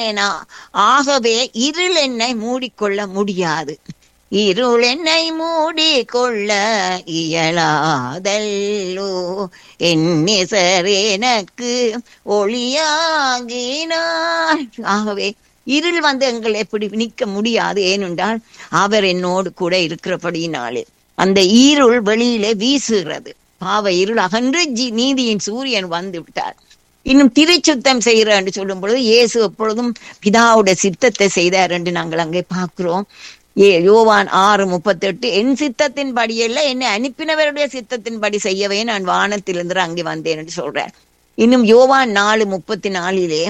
நேசரேனா ஆகவே இருள் என்னை மூடிக்கொள்ள முடியாது இருள் என்னை மூடிக்கொள்ள இயலாதல்லோ என் நேசர் எனக்கு ஒளியாகினார் ஆகவே இருள் வந்து எங்களை எப்படி நிற்க முடியாது ஏனென்றால் அவர் என்னோடு கூட இருக்கிறபடியினாலே அந்த இருள் வெளியிலே வீசுகிறது பாவ இருள் அகன்று ஜி- நீதியின் சூரியன் வந்து விட்டார் இன்னும் திருச்சுத்தம் செய்கிறார் என்று சொல்லும் பொழுது இயேசு எப்பொழுதும் பிதாவுடைய சித்தத்தை செய்தார் என்று நாங்கள் அங்கே பார்க்கிறோம் ஏ யோவான் ஆறு முப்பத்தெட்டு என் சித்தத்தின் படியல்ல என்னை அனுப்பினவருடைய சித்தத்தின்படி செய்யவே நான் வானத்திலிருந்து அங்கே வந்தேன் என்று சொல்றார் இன்னும் யோவான் நாலு முப்பத்தி நாலிலே